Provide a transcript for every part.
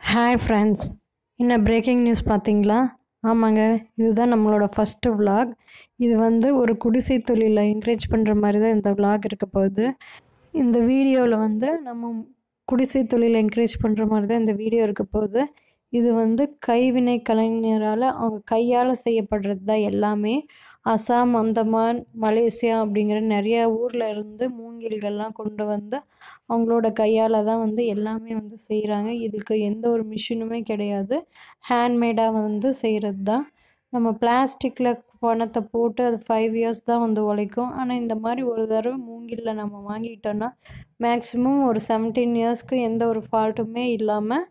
hi friends என்ன breaking news பார்த்தீங்களா ஆமாங்க இதுதான் நம்மளோட ஃபஸ்ட்டு vlog இது வந்து ஒரு குடிசை தொழிலை என்கரேஜ் பண்ணுற மாதிரி தான் இந்த vlog இருக்க போகுது இந்த வீடியோவில் வந்து நம்ம குடிசை தொழிலை என்கரேஜ் பண்ணுற மாதிரி தான் இந்த வீடியோ இருக்க போகுது இது வந்து கைவினை கலைஞரால் அவங்க கையால் செய்யப்படுறது தான் எல்லாமே அசாம் அந்தமான் மலேசியா அப்படிங்கிற நிறைய ஊரில் இருந்து மூங்கில்கள்லாம் கொண்டு வந்து அவங்களோட கையால் தான் வந்து எல்லாமே வந்து செய்கிறாங்க இதுக்கு எந்த ஒரு மிஷினுமே கிடையாது ஹேண்ட்மேடாக வந்து செய்கிறது தான் நம்ம பிளாஸ்டிக்கில் பணத்தை போட்டு அது ஃபைவ் இயர்ஸ் தான் வந்து உழைக்கும் ஆனால் இந்த மாதிரி ஒரு தடவை மூங்கிலில் நம்ம வாங்கிட்டோன்னா மேக்ஸிமம் ஒரு செவன்டீன் இயர்ஸ்க்கு எந்த ஒரு ஃபால்ட்டுமே இல்லாமல்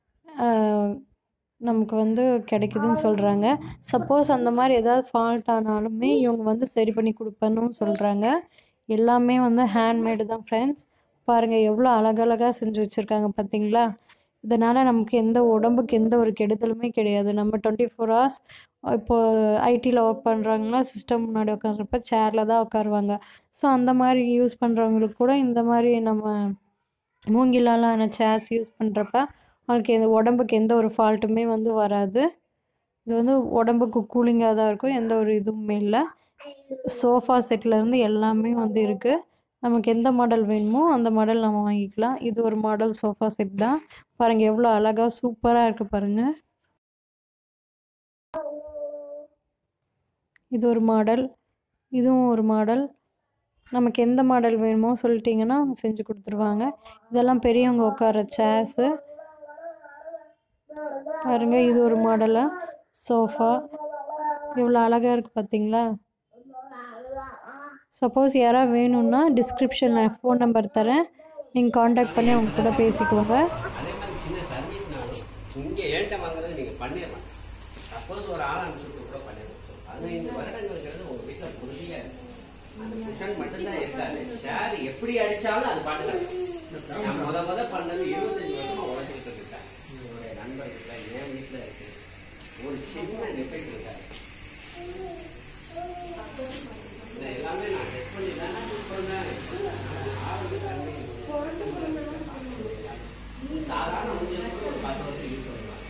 நமக்கு வந்து கிடைக்குதுன்னு சொல்கிறாங்க சப்போஸ் அந்த மாதிரி ஏதாவது ஃபால்ட் ஆனாலுமே இவங்க வந்து சரி பண்ணி கொடுப்பேன்னு சொல்கிறாங்க எல்லாமே வந்து ஹேண்ட்மேடு தான் ஃப்ரெண்ட்ஸ் பாருங்கள் எவ்வளோ அழகழகாக செஞ்சு வச்சுருக்காங்க பார்த்தீங்களா இதனால் நமக்கு எந்த உடம்புக்கு எந்த ஒரு கெடுதலுமே கிடையாது நம்ம டுவெண்ட்டி ஃபோர் ஹவர்ஸ் இப்போ ஐடியில் ஒர்க் பண்ணுறாங்கன்னா சிஸ்டம் முன்னாடி உட்காந்துருப்ப சேரில் தான் உட்காருவாங்க ஸோ அந்த மாதிரி யூஸ் பண்ணுறவங்களுக்கு கூட இந்த மாதிரி நம்ம மூங்கிலாலான சேர்ஸ் யூஸ் பண்ணுறப்ப அவங்களுக்கு எந்த உடம்புக்கு எந்த ஒரு ஃபால்ட்டுமே வந்து வராது இது வந்து உடம்புக்கு கூலிங்காக தான் இருக்கும் எந்த ஒரு இதுவுமே இல்லை சோஃபா செட்லேருந்து எல்லாமே வந்து இருக்குது நமக்கு எந்த மாடல் வேணுமோ அந்த மாடல் நம்ம வாங்கிக்கலாம் இது ஒரு மாடல் சோஃபா செட் தான் பாருங்கள் எவ்வளோ அழகாக சூப்பராக இருக்குது பாருங்கள் இது ஒரு மாடல் இதுவும் ஒரு மாடல் நமக்கு எந்த மாடல் வேணுமோ சொல்லிட்டிங்கன்னா அவங்க செஞ்சு கொடுத்துருவாங்க இதெல்லாம் பெரியவங்க உட்கார சேர்ஸு பாருங்க இது ஒரு மாடலா சோஃபா இவ்வளோ அழகாக இருக்குது பார்த்தீங்களா சப்போஸ் யாராவது வேணும்னா டிஸ்கிரிப்ஷனில் ஃபோன் நம்பர் தரேன் நீங்கள் காண்டாக்ட் பண்ணி அவங்க கூட பேசிக்கோங்க அதே மாதிரி சின்ன சர்வீஸ் நானும் இங்கே ஏன்ட்ட வாங்குறது நீங்க பண்ணிடலாம் சப்போஸ் ஒரு ஆள் அனுப்பிச்சு கூட பண்ணிடலாம் பதினைந்து வருடங்கள்ங்கிறது உங்க வீட்டில் உறுதியா இருக்கு அந்த குஷன் மட்டும்தான் இருக்காது ஷேர் எப்படி அடிச்சாலும் அது பாட்டுக்கலாம் நான் முத முத பண்ணது இருபத்தஞ்சு வருஷமா உழைச்சிக்கிட்டு இருக்கு சார் என்னுடைய நண்பர்கிட்ட என் வீட்டில் இருக்கு ஒரு சின்ன டிஃபெக்ட் இருக்காது இதை எல்லாமே நான் டெஸ்ட் பண்ணி தான் சாதாரண உங்களுக்கு ஒரு பத்து வருஷம் யூஸ் பண்ணலாம்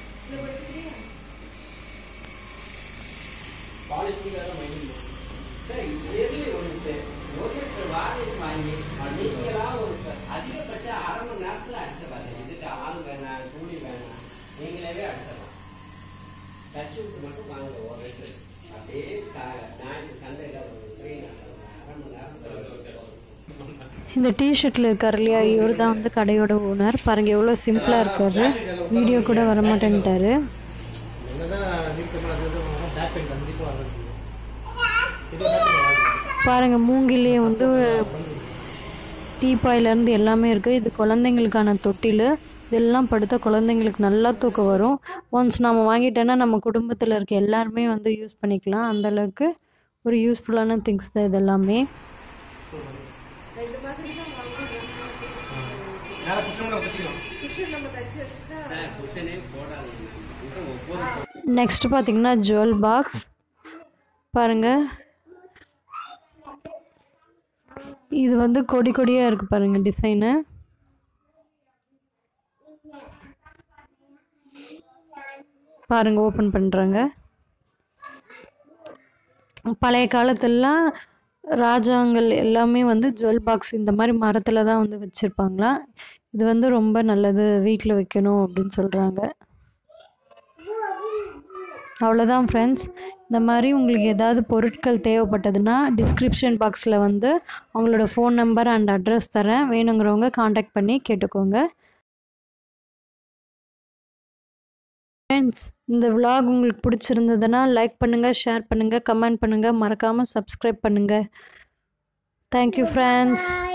பாலிஷ் பண்ணி மைண்ட் சார் இயர்லி ஒன்ஸ் ஒரு லிட்டர் வார்னிஷ் வாங்கி நீங்களா ஒரு அதிகபட்சம் அரை மணி நேரத்தில் அடிச்சிடலாம் சார் இதுக்கு ஆள் வேணாம் கூலி வேணாம் நீங்களே அடிச்சிடலாம் டச் விட்டு மட்டும் வாங்க ஒரு லிட்டர் அப்படியே ஞாயிற்று சண்டையில் ஒரு த்ரீ அரை மணி நேரம் இந்த டிஷர்ட்டில் இருக்கார் இல்லையா இவர் தான் வந்து கடையோட ஓனர் பாருங்கள் எவ்வளோ சிம்பிளாக இருக்காரு வீடியோ கூட வர மாட்டேன்ட்டாரு என்னதான் இருக்கணும் அது வந்து பேக் பெயின் கண்டிப்பாக வர்றது இது பேக் பெயின் பாருங்கள் மூங்கிலே வந்து டீப்பாயிலேருந்து எல்லாமே இருக்குது இது குழந்தைங்களுக்கான தொட்டில் இதெல்லாம் படுத்த குழந்தைங்களுக்கு நல்லா தூக்கம் வரும் ஒன்ஸ் நம்ம வாங்கிட்டோன்னா நம்ம குடும்பத்தில் இருக்க எல்லாருமே வந்து யூஸ் பண்ணிக்கலாம் அந்த அளவுக்கு ஒரு யூஸ்ஃபுல்லான திங்ஸ் தான் இது எல்லாமே மேலே புஷ்ஷம் நம்ம வச்சுக்கலாம் சார் குஷனே போடாதீங்க ஒவ்வொரு நெக்ஸ்ட் பார்த்தீங்கன்னா ஜுவல் பாக்ஸ் பாருங்கள் இது வந்து கொடி கொடியாக இருக்குது பாருங்கள் டிசைனு பாருங்கள் ஓப்பன் பண்ணுறாங்க பழைய காலத்துலலாம் ராஜாங்கள் எல்லாமே வந்து ஜுவல் பாக்ஸ் இந்த மாதிரி மரத்தில் தான் வந்து வச்சுருப்பாங்களாம் இது வந்து ரொம்ப நல்லது வீட்டில் வைக்கணும் அப்படின்னு சொல்கிறாங்க அவ்வளோதான் ஃப்ரெண்ட்ஸ் இந்த மாதிரி உங்களுக்கு ஏதாவது பொருட்கள் தேவைப்பட்டதுன்னா டிஸ்கிரிப்ஷன் பாக்ஸில் வந்து அவங்களோட ஃபோன் நம்பர் அண்ட் அட்ரஸ் தரேன் வேணுங்கிறவங்க காண்டாக்ட் பண்ணி கேட்டுக்கோங்க ஃப்ரெண்ட்ஸ் இந்த vlog உங்களுக்கு பிடிச்சிருந்ததுன்னா லைக் பண்ணுங்கள் ஷேர் பண்ணுங்கள் கமெண்ட் பண்ணுங்கள் மறக்காமல் சப்ஸ்கிரைப் பண்ணுங்கள் தேங்க்யூ ஃப்ரெண்ட்ஸ்